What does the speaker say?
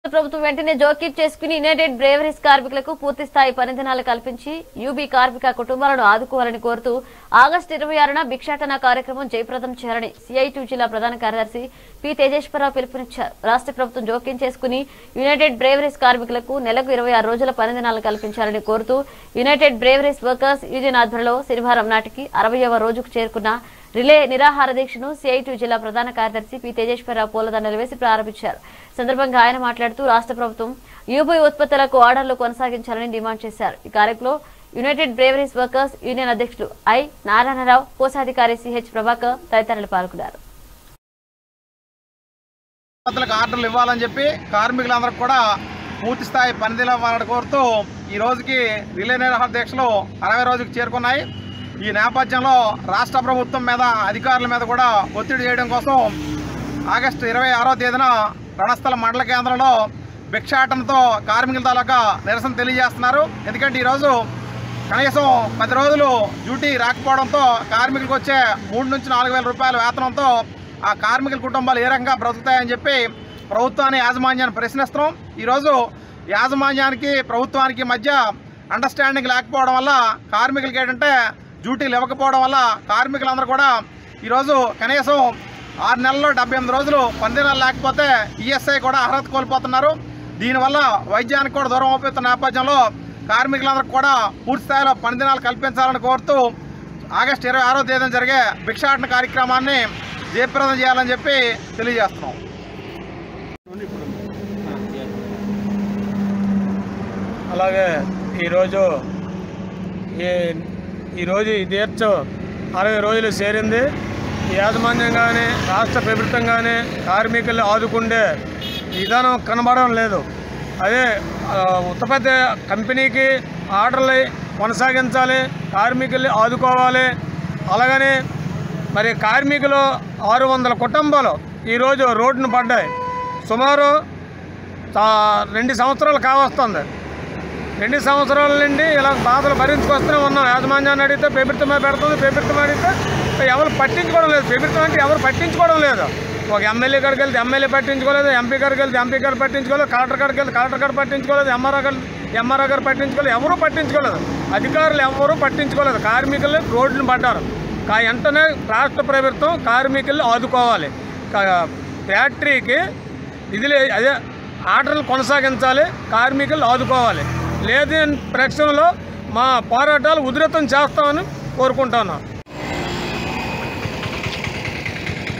ప్రభుత్వం వెంటనే జోక్యం చేసుకుని యునైటెడ్ బ్రేవరీస్ కార్మికులకు పూర్తి స్థాయి పనిదినాలు కల్పించి యూబీ కార్మిక కుటుంబాలను ఆదుకోవాలని కోరుతూ ఆగస్టు ఇరవై ఆరున భిక్షాటన కార్యక్రమం జయప్రదం చేయాలని సిఐటి జిల్లా ప్రధాన కార్యదర్శి పి తేజేశ్వరరావు పిలుపునిచ్చారు రాష్ట్ర ప్రభుత్వం జోక్యం చేసుకుని యునైటెడ్ బ్రేవరీస్ కార్మికులకు నెలకు ఇరవై ఆరు రోజుల పనిదినాలు కల్పించాలని కోరుతూ యునైటెడ్ బ్రేవరీస్ వర్కర్స్ యూనియన్ ఆధ్వర్యంలో శనివారం నాటికి అరవయవ రోజుకు చేరుకున్న రిలే నిరాహార దీక్షను సిఐటి జిల్లా ప్రధాన కార్యదర్శి పి తేజేశ్వరరావు పూలదండలు వేసి ప్రారంభించారు సందర్భంగా ఆయన మాట్లాడుతూ రాష్ట్ర ప్రభుత్వం యూబీ ఉత్పత్తులకు ఆర్డర్లు కొనసాగించాలని డిమాండ్ చేశారు ఈ కార్యక్రమంలో యునైటెడ్ బ్రేవరీస్ వర్కర్స్ యూనియన్ అధ్యక్షుడు ఐ నారాయణరావు కోశాధికారి సిహెచ్ ప్రభాకర్ తదితరులు పాల్గొన్నారు ఉత్పత్తులకు ఆర్డర్లు ఇవ్వాలని చెప్పి కార్మికులందరికీ కూడా పూర్తి స్థాయి పనిదిల ఇవ్వాలని కోరుతూ ఈ రోజుకి రిలే నిరాహార దీక్షలు అరవై రోజుకి చేరుకున్నాయి ఈ నేపథ్యంలో రాష్ట్ర ప్రభుత్వం మీద అధికారుల మీద కూడా ఒత్తిడి చేయడం కోసం ఆగస్టు ఇరవై ఆరో తేదీన రణస్థల మండల కేంద్రంలో భిక్షాటనతో కార్మికుల తాలూకా నిరసన తెలియజేస్తున్నారు ఎందుకంటే ఈరోజు కనీసం పది రోజులు డ్యూటీ రాకపోవడంతో కార్మికులకు వచ్చే మూడు నుంచి నాలుగు వేల రూపాయల వేతనంతో ఆ కార్మికుల కుటుంబాలు ఏ రకంగా బ్రతుకుతాయని చెప్పి ప్రభుత్వాన్ని యాజమాన్యాన్ని ప్రశ్నిస్తున్నాం ఈరోజు యాజమాన్యానికి ప్రభుత్వానికి మధ్య అండర్స్టాండింగ్ లేకపోవడం వల్ల కార్మికులకి ఏంటంటే డ్యూటీలు ఇవ్వకపోవడం వల్ల కార్మికులందరూ కూడా ఈరోజు కనీసం ఆరు నెలల్లో డెబ్బై ఎనిమిది రోజులు పందినాలు లేకపోతే ఈఎస్ఐ కూడా అర్హత కోల్పోతున్నారు దీనివల్ల వైద్యానికి కూడా దూరం అవుతున్న నేపథ్యంలో కార్మికులందరికీ కూడా పూర్తి స్థాయిలో పనిదినాలు కల్పించాలని కోరుతూ ఆగస్టు ఇరవై ఆరో తేదీన జరిగే భిక్షాటన కార్యక్రమాన్ని జయప్రదం చేయాలని చెప్పి తెలియజేస్తున్నాం అలాగే ఈరోజు ఈ ఈరోజు ఈ దీక్ష అరవై రోజులు చేరింది ఈ యాజమాన్యం కానీ రాష్ట్ర ప్రభుత్వం కానీ కార్మికులు ఆదుకుండే విధానం కనబడడం లేదు అదే ఆ, ఉత్పత్తి కంపెనీకి ఆర్డర్లు కొనసాగించాలి కార్మికుల్ని ఆదుకోవాలి అలాగని మరి కార్మికులు ఆరు వందల కుటుంబాలు ఈరోజు రోడ్డును పడ్డాయి సుమారు తా- రెండు సంవత్సరాలు కావస్తుంది రెండు సంవత్సరాల నుండి ఇలా బాధలు భరించుకొస్తూనే ఉన్నాం యాజమాన్యాన్ని అడిగితే ప్రభుత్వమే పెడుతుంది ప్రభుత్వం అడిగితే ఎవరు పట్టించుకోవడం లేదు ప్రభుత్వం అంటే ఎవరు పట్టించుకోవడం లేదు ఒక ఎమ్మెల్యే కాడికి వెళ్తే ఎమ్మెల్యే పట్టించుకోలేదు ఎంపీ గారికి వెళ్తే ఎంపీ గారు పట్టించుకోలేదు కలెక్టర్ గారికి వెళ్తే కలెక్టర్ గారు పట్టించుకోలేదు ఎంఆర్ఓ గారు ఎంఆర్ఓ గారు పట్టించుకోలేదు ఎవరూ పట్టించుకోలేదు అధికారులు ఎవరూ పట్టించుకోలేదు కార్మికులు రోడ్లను పడ్డారు కా వెంటనే రాష్ట్ర ప్రభుత్వం కార్మికులను ఆదుకోవాలి కా- ఫ్యాక్టరీకి నిధులు అదే ఆర్డర్లు కొనసాగించాలి కార్మికులు ఆదుకోవాలి లేదని ప్రశ్నలో మా పోరాటాలు ఉధృతం చేస్తామని కోరుకుంటున్నాం